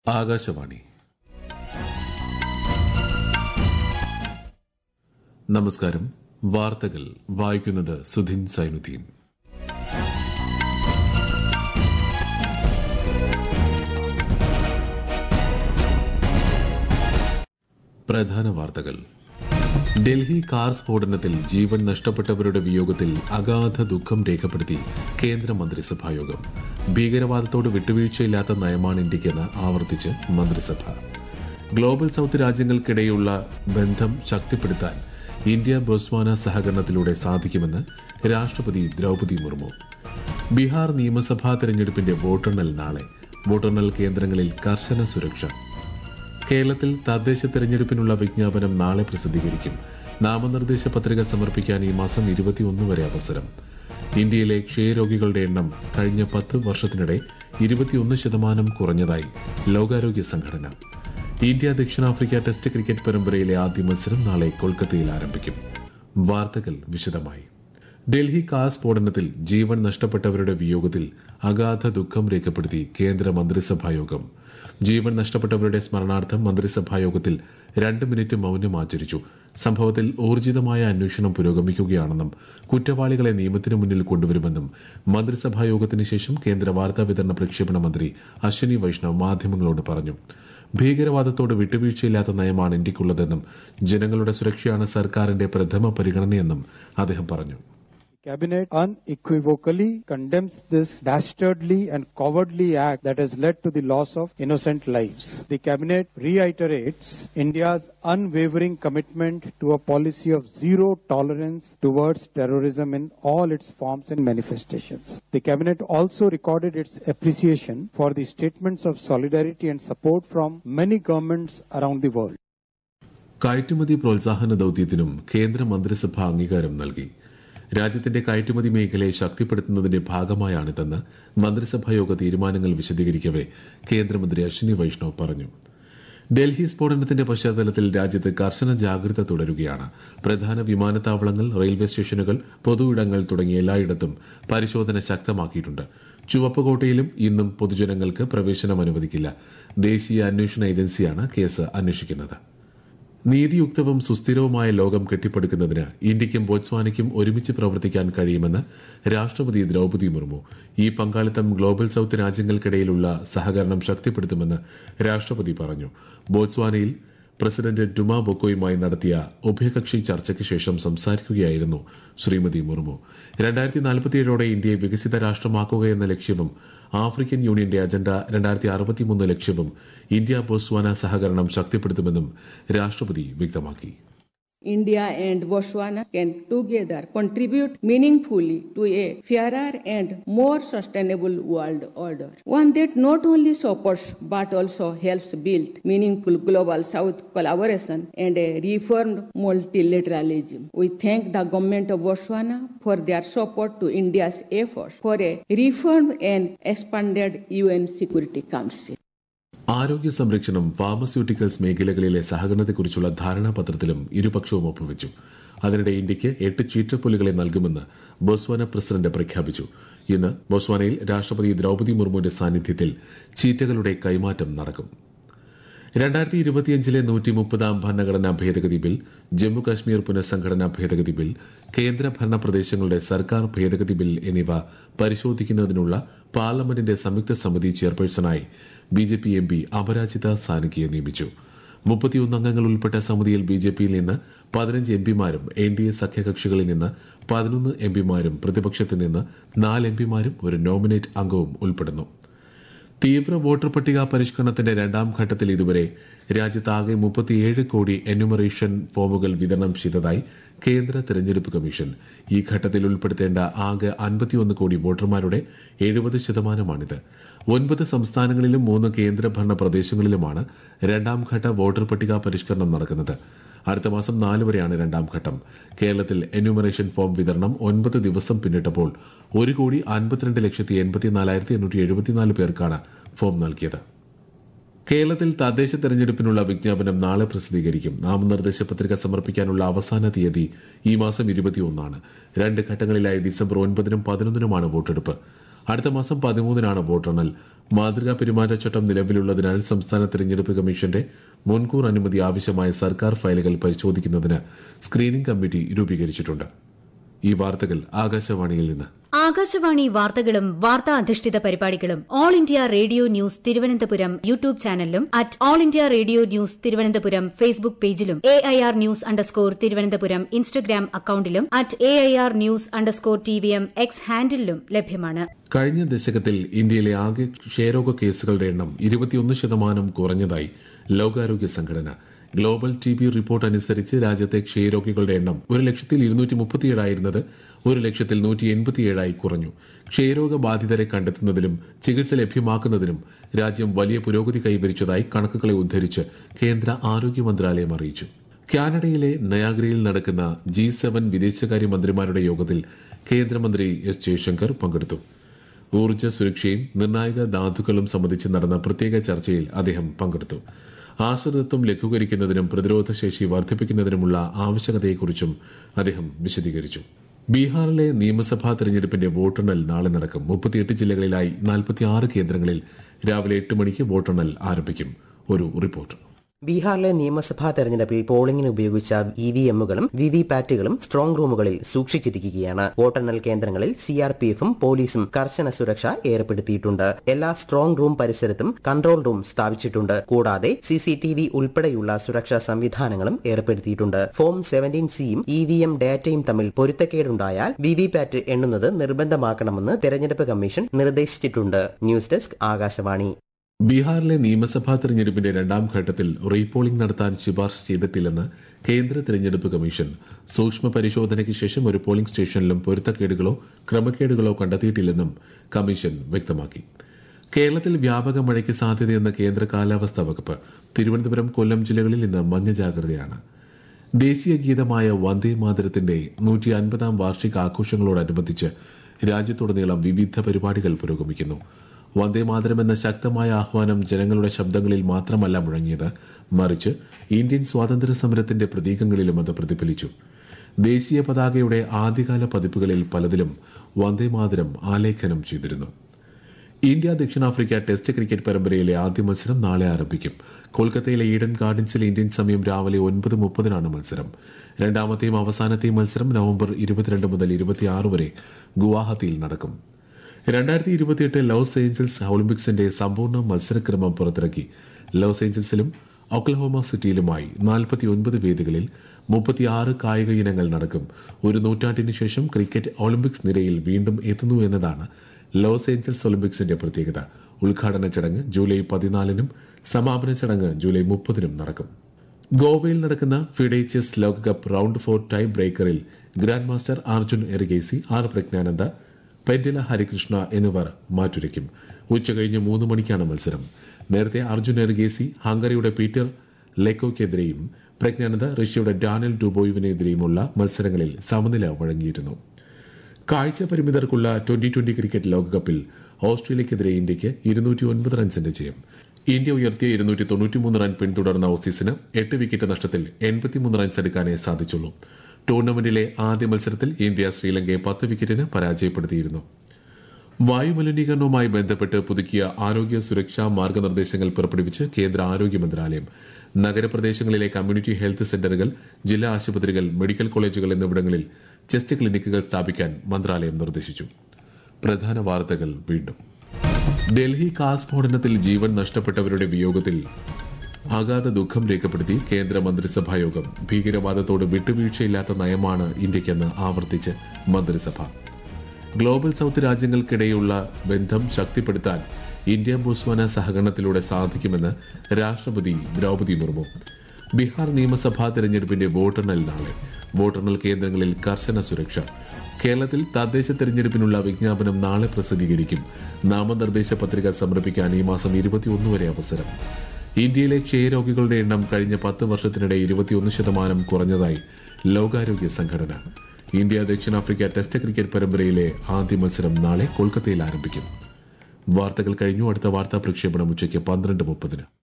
ആകാശവാണി നമസ്കാരം വാർത്തകൾ വായിക്കുന്നത് സുധിൻ സൈനുദ്ദീൻ പ്രധാന വാർത്തകൾ ഡൽഹി കാർ സ്ഫോടനത്തിൽ ജീവൻ നഷ്ടപ്പെട്ടവരുടെ വിയോഗത്തിൽ അഗാധ ദുഃഖം രേഖപ്പെടുത്തി കേന്ദ്ര മന്ത്രിസഭായോഗം ഭീകരവാദത്തോട് വിട്ടുവീഴ്ചയില്ലാത്ത നയമാണ് ഇന്ത്യക്കെന്ന് ആവർത്തിച്ച് മന്ത്രിസഭ ഗ്ലോബൽ സൌത്ത് രാജ്യങ്ങൾക്കിടെയുള്ള ബന്ധം ശക്തിപ്പെടുത്താൻ ഇന്ത്യ ബൊസ്വാന സഹകരണത്തിലൂടെ സാധിക്കുമെന്ന് രാഷ്ട്രപതി ദ്രൌപതി മുർമു ബീഹാർ നിയമസഭാ തെരഞ്ഞെടുപ്പിന്റെ വോട്ടെണ്ണൽ നാളെ വോട്ടെണ്ണൽ കേന്ദ്രങ്ങളിൽ കർശന സുരക്ഷ കേരളത്തിൽ തദ്ദേശ തെരഞ്ഞെടുപ്പിനുള്ള വിജ്ഞാപനം നാളെ പ്രസിദ്ധീകരിക്കും നാമനിർദ്ദേശ പത്രിക സമർപ്പിക്കാൻ ഈ മാസം ഇരുപത്തിയൊന്ന് വരെ അവസരം ഇന്ത്യയിലെ ക്ഷയരോഗികളുടെ എണ്ണം കഴിഞ്ഞ പത്ത് വർഷത്തിനിടെ ഇരുപത്തിയൊന്ന് ശതമാനം കുറഞ്ഞതായി ലോകാരോഗ്യ സംഘടന ഇന്ത്യ ദക്ഷിണാഫ്രിക്ക ടെസ്റ്റ് ക്രിക്കറ്റ് പരമ്പരയിലെ ആദ്യ മത്സരം നാളെ കൊൽക്കത്തയിൽ ആരംഭിക്കും വാർത്തകൾ വിശദമായി ഡൽഹി കാർ സ്ഫോടനത്തിൽ ജീവൻ നഷ്ടപ്പെട്ടവരുടെ വിയോഗത്തിൽ അഗാധ ദുഃഖം രേഖപ്പെടുത്തി കേന്ദ്ര മന്ത്രിസഭായോഗം ജീവൻ നഷ്ടപ്പെട്ടവരുടെ സ്മരണാർത്ഥം മന്ത്രിസഭായോഗത്തിൽ രണ്ട് മിനിറ്റ് മൌനം ആചരിച്ചു സംഭവത്തിൽ ഊർജിതമായ അന്വേഷണം പുരോഗമിക്കുകയാണെന്നും കുറ്റവാളികളെ നിയമത്തിന് മുന്നിൽ കൊണ്ടുവരുമെന്നും മന്ത്രിസഭായോഗത്തിന് ശേഷം കേന്ദ്ര വാർത്താ വിതരണ പ്രക്ഷേപണ മന്ത്രി അശ്വിനി വൈഷ്ണവ് മാധ്യമങ്ങളോട് പറഞ്ഞു ഭീകരവാദത്തോട് വിട്ടുവീഴ്ചയില്ലാത്ത നയമാണ് ഇന്ത്യക്കുള്ളതെന്നും ജനങ്ങളുടെ സുരക്ഷയാണ് സർക്കാരിന്റെ പ്രഥമ പരിഗണനയെന്നും അദ്ദേഹം പറഞ്ഞു Cabinet unequivocally condemns this dastardly and cowardly act that has led to the loss of innocent lives. The Cabinet reiterates India's unwavering commitment to a policy of zero tolerance towards terrorism in all its forms and manifestations. The Cabinet also recorded its appreciation for the statements of solidarity and support from many governments around the world. കയറ്റുമതി പ്രോത്സാഹന ദൌത്യത്തിനും കേന്ദ്ര മന്ത്രിസഭ അംഗീകാരം നൽകി രാജ്യത്തിന്റെ കയറ്റുമതി മേഖലയെ ശക്തിപ്പെടുത്തുന്നതിന്റെ ഭാഗമായാണിതെന്ന് മന്ത്രിസഭായോഗ തീരുമാനങ്ങൾ വിശദീകരിക്കവെ കേന്ദ്രമന്ത്രി അശ്വിനി വൈഷ്ണവ് പറഞ്ഞു ഡൽഹി സ്ഫോടനത്തിന്റെ പശ്ചാത്തലത്തിൽ രാജ്യത്ത് കർശന ജാഗ്രത തുടരുകയാണ് പ്രധാന വിമാനത്താവളങ്ങൾ റെയിൽവേ സ്റ്റേഷനുകൾ പൊതു ഇടങ്ങൾ തുടങ്ങിയ എല്ലായിടത്തും പരിശോധന ശക്തമാക്കിയിട്ടുണ്ട് ചുവപ്പുകോട്ടയിലും ഇന്നും പൊതുജനങ്ങൾക്ക് പ്രവേശനം അനുവദിക്കില്ല ദേശീയ അന്വേഷണ ഏജൻസിയാണ് കേസ് അന്വേഷിക്കുന്നത് നീതിയുക്തവും സുസ്ഥിരവുമായ ലോകം കെട്ടിപ്പടുക്കുന്നതിന് ഇന്ത്യയ്ക്കും ബോട്സ്വാനയ്ക്കും ഒരുമിച്ച് പ്രവർത്തിക്കാൻ കഴിയുമെന്ന് രാഷ്ട്രപതി ദ്രൌപതി മുർമു ഈ പങ്കാളിത്തം ഗ്ലോബൽ സൌത്ത് രാജ്യങ്ങൾക്കിടയിലുള്ള സഹകരണം ശക്തിപ്പെടുത്തുമെന്ന് രാഷ്ട്രപതി പറഞ്ഞു ബോട്സ്വാനയിൽ പ്രസിഡന്റ് ഡുമ ബൊക്കോയുമായി നടത്തിയ ഉഭയകക്ഷി ചർച്ചയ്ക്ക് ശേഷം സംസാരിക്കുകയായിരുന്നു ശ്രീമതി മുർമു രണ്ടായിരത്തി നാൽപ്പത്തിയേഴോടെ ഇന്ത്യയെ വികസിത രാഷ്ട്രമാക്കുക എന്ന ലക്ഷ്യവും ആഫ്രിക്കൻ യൂണിയന്റെ അജണ്ട രണ്ടായിരത്തി അറുപത്തിമൂന്ന് ലക്ഷ്യവും ഇന്ത്യ ബോസ്വാന സഹകരണം ശക്തിപ്പെടുത്തുമെന്നും രാഷ്ട്രപതി വ്യക്തമാക്കി India and Botswana can together contribute meaningfully to a fairer and more sustainable world order. One that not only supports but also helps build meaningful global South collaboration and a reformed multilateralism. We thank the government of Botswana for their support to India's efforts for a reformed and expanded UN Security Council. ആരോഗ്യ സംരക്ഷണം pharmaceuticals മേഖലകളിലെ സഹകരണത്തെക്കുറിച്ചുള്ള ധാരണാപത്രത്തിലും ഇരുപക്ഷവും ഒപ്പുവെച്ചു അതിനിടെ ഇന്ത്യയ്ക്ക് എട്ട് ചീറ്റപ്പുലികളെ നൽകുമെന്ന് ബൊസ്വാന president പ്രഖ്യാപിച്ചു ഇന്ന് ബൊസ്വാനയിൽ രാഷ്ട്രപതി ദ്രൌപതി മുർമുവിന്റെ സാന്നിധ്യത്തിൽ ചീറ്റകളുടെ കൈമാറ്റം നടക്കും രണ്ടായിരത്തി ഇരുപത്തിയഞ്ചിലെ നൂറ്റി മുപ്പതാം ഭരണഘടനാ ഭേദഗതി ബിൽ ജമ്മു കാശ്മീർ പുനഃസംഘടനാ ഭേദഗതി ബിൽ കേന്ദ്രഭരണ പ്രദേശങ്ങളുടെ സർക്കാർ ഭേദഗതി ബിൽ എന്നിവ പരിശോധിക്കുന്നതിനുള്ള പാർലമെന്റിന്റെ സംയുക്ത സമിതി ചെയർപേഴ്സണായി B J P M P Aparajita സാനുകിയെ നിയമിച്ചു മുപ്പത്തിയൊന്ന് അംഗങ്ങൾ ഉൾപ്പെട്ട സമിതിയിൽ ബി ജെ പിയിൽ നിന്ന് പതിനഞ്ച് എം പിമാരും എൻ ഡി എ സഖ്യകക്ഷികളിൽ നിന്ന് പതിനൊന്ന് എം പിമാരും പ്രതിപക്ഷത്തിൽ നിന്ന് നാല് എം പിമാരും ഒരു നോമിനേറ്റ് അംഗവും ഉൾപ്പെടുന്നു തീവ്ര വോട്ടർ പട്ടിക പരിഷ്കരണത്തിന്റെ രണ്ടാം ഘട്ടത്തിൽ ഇതുവരെ രാജ്യത്താകെ മുപ്പത്തിയേഴ് കോടി എന്യൂമറേഷൻ ഫോമുകൾ വിതരണം ചെയ്തതായി കേന്ദ്ര തെരഞ്ഞെടുപ്പ് കമ്മീഷൻ ഈ ഘട്ടത്തിൽ ഉൾപ്പെടുത്തേണ്ട ആകെ അൻപത്തിയൊന്ന് കോടി വോട്ടർമാരുടെ എഴുപത് ശതമാനമാണിത് ഒൻപത് സംസ്ഥാനങ്ങളിലും മൂന്ന് കേന്ദ്രഭരണ പ്രദേശങ്ങളിലുമാണ് രണ്ടാം ഘട്ട വോട്ടർ പട്ടിക പരിഷ്കരണം നടക്കുന്നത് അടുത്ത മാസം നാല് വരെയാണ് രണ്ടാം ഘട്ടം കേരളത്തിൽ എന്യൂമറേഷൻ ഫോം വിതരണം ഒൻപത് ദിവസം പിന്നിട്ടപ്പോൾ ഒരു കോടി അൻപത്തിരണ്ട് ലക്ഷത്തി എൺപത്തിനാലായിരത്തി എണ്ണൂറ്റി എഴുപത്തിനാല് പേർക്കാണ് ഫോം നൽകിയത് കേരളത്തിൽ തദ്ദേശ തെരഞ്ഞെടുപ്പിനുള്ള വിജ്ഞാപനം നാളെ പ്രസിദ്ധീകരിക്കും നാമനിർദ്ദേശ പത്രിക സമർപ്പിക്കാനുള്ള അവസാന തീയതി ഈ മാസം ഇരുപത്തിയൊന്നാണ് രണ്ട് ഘട്ടങ്ങളിലായി ഡിസംബർ ഒൻപതിനും പതിനൊന്നിനുമാണ് വോട്ടെടുപ്പ് അടുത്ത മാസം പതിമൂന്നിനാണ് വോട്ടെണ്ണൽ മാതൃകാ പെരുമാറ്റച്ചട്ടം നിലവിലുള്ളതിനാൽ സംസ്ഥാന തെരഞ്ഞെടുപ്പ് കമ്മീഷന്റെ മുൻകൂർ അനുമതി ആവശ്യമായ സർക്കാർ ഫയലുകൾ പരിശോധിക്കുന്നതിന് സ്ക്രീനിംഗ് കമ്മിറ്റി രൂപീകരിച്ചിട്ടുണ്ട് ഈ വാർത്തകൾ ആകാശവാണിയിൽ നിന്ന് ആകാശവാണി വാർത്തകളും വാർത്താ അധിഷ്ഠിത പരിപാടികളും All India Radio news Thiruvananthapuram YouTube ചാനലിലും at All India Radio news Thiruvananthapuram Facebook പേജിലും A I R news underscore Thiruvananthapuram Instagram അക്കൌണ്ടിലും at A I R news underscore T V M X ഹാൻഡിലും ലഭ്യമാണ് കഴിഞ്ഞ ദശകത്തിൽ ഇന്ത്യയിലെ ആകെ ക്ഷയരോഗ കേസുകളുടെ എണ്ണം ഇരുപത്തിയൊന്ന് ശതമാനം കുറഞ്ഞതായി ലോകാരോഗ്യ സംഘടന ഗ്ലോബൽ ടി ബി റിപ്പോർട്ട് അനുസരിച്ച് രാജ്യത്തെ ക്ഷയരോഗികളുടെ എണ്ണം ഒരു ലക്ഷത്തിൽ ഇരുന്നൂറ്റി മുപ്പത്തിയേഴായിരുന്നത് ഒരു ലക്ഷത്തിൽ നൂറ്റി എൺപത്തിയേഴായി കുറഞ്ഞു ക്ഷയരോഗ ബാധിതരെ കണ്ടെത്തുന്നതിലും ചികിത്സ ലഭ്യമാക്കുന്നതിനും രാജ്യം വലിയ പുരോഗതി കൈവരിച്ചതായി കണക്കുകളെ ഉദ്ധരിച്ച് കേന്ദ്ര ആരോഗ്യ മന്ത്രാലയം അറിയിച്ചു കാനഡയിലെ നയാഗ്രയിൽ നടക്കുന്ന ജി സെവൻ വിദേശകാര്യ മന്ത്രിമാരുടെ യോഗത്തിൽ കേന്ദ്രമന്ത്രി എസ് ജയശങ്കർ പങ്കെടുത്തു ഊർജ്ജ സുരക്ഷയും നിർണായക ധാതുക്കളും സംബന്ധിച്ച് നടന്ന പ്രത്യേക ചർച്ചയിൽ അദ്ദേഹം പങ്കെടുത്തു ആശ്രിതത്വം ലഘൂകരിക്കുന്നതിനും പ്രതിരോധ ശേഷി വർദ്ധിപ്പിക്കുന്നതിനുമുള്ള ആവശ്യകതയെക്കുറിച്ചും അദ്ദേഹം വിശദീകരിച്ചു ബീഹാറിലെ നിയമസഭാ തെരഞ്ഞെടുപ്പിന്റെ വോട്ടെണ്ണൽ നാളെ നടക്കും മുപ്പത്തിയെട്ട് ജില്ലകളിലായി നാൽപ്പത്തിയാറ് കേന്ദ്രങ്ങളിൽ രാവിലെ എട്ട് മണിക്ക് വോട്ടെണ്ണൽ ആരംഭിക്കും ഒരു റിപ്പോർട്ട് ബീഹാറിലെ നിയമസഭാ തെരഞ്ഞെടുപ്പിൽ പോളിംഗിന് ഉപയോഗിച്ച ഇ വി എമ്മുകളും വി വി പാറ്റുകളും സ്ട്രോങ് റൂമുകളിൽ സൂക്ഷിച്ചിരിക്കുകയാണ് വോട്ടെണ്ണൽ കേന്ദ്രങ്ങളിൽ സി ആർ പി എഫും പോലീസും കർശന സുരക്ഷ ഏർപ്പെടുത്തിയിട്ടുണ്ട് എല്ലാ സ്ട്രോങ് റൂം പരിസരത്തും കൺട്രോൾ റൂം സ്ഥാപിച്ചിട്ടുണ്ട് കൂടാതെ സി സി ടി വി ഉൾപ്പെടെയുള്ള സുരക്ഷാ സംവിധാനങ്ങളും ഏർപ്പെടുത്തിയിട്ടുണ്ട് ഫോം സെവന്റീൻ സിയും ഇ വി എം ഡാറ്റയും തമ്മിൽ പൊരുത്തക്കേടുണ്ടായാൽ വി വി പാറ്റ് എണ്ണുന്നത് നിർബന്ധമാക്കണമെന്ന് തെരഞ്ഞെടുപ്പ് കമ്മീഷൻ നിർദ്ദേശിച്ചിട്ടുണ്ട് ന്യൂസ് ഡെസ്ക് ആകാശവാണി ബീഹാറിലെ നിയമസഭാ തെരഞ്ഞെടുപ്പിന്റെ രണ്ടാം ഘട്ടത്തിൽ റീപോളിംഗ് നടത്താൻ ശുപാർശ ചെയ്തിട്ടില്ലെന്ന് കേന്ദ്ര തെരഞ്ഞെടുപ്പ് കമ്മീഷൻ സൂക്ഷ്മ പരിശോധനയ്ക്ക് ശേഷം ഒരു പോളിംഗ് സ്റ്റേഷനിലും പൊരുത്തക്കേടുകളോ ക്രമക്കേടുകളോ കണ്ടെത്തിയിട്ടില്ലെന്നും കമ്മീഷൻ വ്യക്തമാക്കി കേരളത്തിൽ വ്യാപക മഴയ്ക്ക് സാധ്യതയെന്ന കേന്ദ്ര കാലാവസ്ഥാ വകുപ്പ് തിരുവനന്തപുരം കൊല്ലം ജില്ലകളിൽ ഇന്ന് മഞ്ഞ ജാഗ്രതയാണ് ദേശീയ ഗീതമായ വന്ദേ മാതരത്തിന്റെ നൂറ്റി അൻപതാം വാർഷിക ആഘോഷങ്ങളോടനുബന്ധിച്ച് രാജ്യത്തുടനീളം വിവിധ പരിപാടികൾ പുരോഗമിക്കുന്നു വന്ദേ മാതരം എന്ന ശക്തമായ ആഹ്വാനം ജനങ്ങളുടെ ശബ്ദങ്ങളിൽ മാത്രമല്ല മുഴങ്ങിയത് മറിച്ച് ഇന്ത്യൻ സ്വാതന്ത്ര്യ സമരത്തിന്റെ പ്രതീകങ്ങളിലും അത് പ്രതിഫലിച്ചു ദേശീയ പതാകയുടെ ആദ്യകാല പതിപ്പുകളിൽ പലതിലും വന്ദേ മാതരം ആലേഖനം ചെയ്തിരുന്നു ഇന്ത്യ ദക്ഷിണാഫ്രിക്ക ടെസ്റ്റ് ക്രിക്കറ്റ് പരമ്പരയിലെ ആദ്യ മത്സരം നാളെ ആരംഭിക്കും കൊൽക്കത്തയിലെ ഈഡൻ ഗാർഡൻസിൽ ഇന്ത്യൻ സമയം രാവിലെ ഒൻപത് മുപ്പതിനാണ് മത്സരം രണ്ടാമത്തെയും അവസാനത്തെയും മത്സരം നവംബർ ഇരുപത്തിരണ്ട് മുതൽ ഇരുപത്തിയാറ് വരെ ഗുവാഹത്തിയിൽ നടക്കും രണ്ടായിരത്തി ഇരുപത്തിയെട്ട് ലോസ് ഏഞ്ചൽസ് ഒളിമ്പിക്സിന്റെ സമ്പൂർണ്ണ മത്സരക്രമം പുറത്തിറക്കി ലോസ് ഏഞ്ചൽസിലും ഒക്ലഹോമ സിറ്റിയിലുമായി നാൽപ്പത്തിയൊൻപത് വേദികളിൽ മുപ്പത്തിയാറ് കായിക ഇനങ്ങൾ നടക്കും ഒരു നൂറ്റാണ്ടിന് ശേഷം ക്രിക്കറ്റ് ഒളിമ്പിക്സ് നിരയിൽ വീണ്ടും എത്തുന്നു എന്നതാണ് ലോസ് ഏഞ്ചൽസ് ഒളിമ്പിക്സിന്റെ പ്രത്യേകത ഉദ്ഘാടന ചടങ്ങ് ജൂലൈ പതിനാലിനും സമാപന ചടങ്ങ് ജൂലൈ മുപ്പതിനും നടക്കും ഗോവയിൽ നടക്കുന്ന ഫിഡെ ചെസ് ലോകകപ്പ് റൌണ്ട് ഫോർ ടൈ ബ്രേക്കറിൽ grandmaster Arjun Erigaisi R Praggnanandhaa Pentala Harikrishna എന്നിവർ മാറ്റുരയ്ക്കും ഉച്ചകഴിഞ്ഞ് മൂന്ന് മണിക്കാണ് മത്സരം നേരത്തെ അർജുൻ എറിഗേസി ഹംഗറിയുടെ പീറ്റർ ലെക്കോയ്ക്കെതിരെയും പ്രജ്ഞാനന്ദ റഷ്യയുടെ ഡാനിൽ ഡുബോയുവിനെതിരെയുമുള്ള മത്സരങ്ങളിൽ സമനില വഴങ്ങിയിരുന്നു കാഴ്ച പരിമിതർക്കുള്ള ട്വന്റി ട്വന്റി ക്രിക്കറ്റ് ലോകകപ്പിൽ ഓസ്ട്രേലിയക്കെതിരെ ഇന്ത്യയ്ക്ക് ഇരുന്നൂറ്റി ഒൻപത് റൺസിന്റെ ജയം ഇന്ത്യ ഉയർത്തിയ ഇരുന്നൂറ്റി തൊണ്ണൂറ്റിമൂന്ന് റൺ പിന്തുടർന്ന ഓസീസിന് എട്ട് വിക്കറ്റ് നഷ്ടത്തിൽ എൺപത്തിമൂന്ന് റൺസ് എടുക്കാനേ സാധിച്ചുള്ളൂ ടൂർണമെന്റിലെ ആദ്യ മത്സരത്തിൽ ഇന്ത്യ ശ്രീലങ്കയെ പത്ത് വിക്കറ്റിന് പരാജയപ്പെടുത്തിയിരുന്നു വായുമലിനീകരണവുമായി ബന്ധപ്പെട്ട് പുതുക്കിയ ആരോഗ്യ സുരക്ഷാ മാർഗനിർദ്ദേശങ്ങൾ പുറപ്പെടുവിച്ച് കേന്ദ്ര ആരോഗ്യ മന്ത്രാലയം നഗരപ്രദേശങ്ങളിലെ കമ്മ്യൂണിറ്റി ഹെൽത്ത് സെന്ററുകൾ ജില്ലാ ആശുപത്രികൾ മെഡിക്കൽ കോളേജുകൾ എന്നിവിടങ്ങളിൽ ചെസ്റ്റ് ക്ലിനിക്കുകൾ സ്ഥാപിക്കാൻ മന്ത്രാലയം നിർദ്ദേശിച്ചു പ്രധാന വാർത്തകൾ വീണ്ടും ഡൽഹി കാർ സ്ഫോടനത്തിൽ ജീവൻ നഷ്ടപ്പെട്ടവരുടെ വിയോഗത്തിൽ അഗാധ ദുഃഖം രേഖപ്പെടുത്തി കേന്ദ്ര മന്ത്രിസഭാ യോഗം ഭീകരവാദത്തോട് വിട്ടുവീഴ്ചയില്ലാത്ത നയമാണ് ഇന്ത്യക്കെന്ന് ആവർത്തിച്ച് മന്ത്രിസഭ ഗ്ലോബൽ സൌത്ത് രാജ്യങ്ങൾക്കിടെയുള്ള ബന്ധം ശക്തിപ്പെടുത്താൻ ഇന്ത്യ ബോസ്വാന സഹകരണത്തിലൂടെ സാധിക്കുമെന്ന് രാഷ്ട്രപതി ദ്രൗപദി മുർമു ബീഹാർ നിയമസഭാ തെരഞ്ഞെടുപ്പിന്റെ വോട്ടെണ്ണൽ നാളെ വോട്ടെണ്ണൽ കേന്ദ്രങ്ങളിൽ കർശന സുരക്ഷ കേരളത്തിൽ തദ്ദേശ തെരഞ്ഞെടുപ്പിനുള്ള വിജ്ഞാപനം നാളെ പ്രസിദ്ധീകരിക്കും നാമനിർദ്ദേശ പത്രിക സമർപ്പിക്കാൻ ഈ മാസം ഇരുപത്തിയൊന്ന് വരെ അവസരം ഇന്ത്യയിലെ ക്ഷയരോഗികളുടെ എണ്ണം കഴിഞ്ഞ പത്ത് വർഷത്തിനിടെ ഇരുപത്തിയൊന്ന് ശതമാനം കുറഞ്ഞതായി ലോകാരോഗ്യ സംഘടന ഇന്ത്യ ദക്ഷിണാഫ്രിക്ക ടെസ്റ്റ് ക്രിക്കറ്റ് പരമ്പരയിലെ ആദ്യ മത്സരം നാളെ കൊൽക്കത്തയിൽ ആരംഭിക്കും വാർത്തകൾ കഴിഞ്ഞു അടുത്ത വാർത്താ പ്രക്ഷേപണം ഉച്ചയ്ക്ക് പന്ത്രണ്ട് മുപ്പതിന്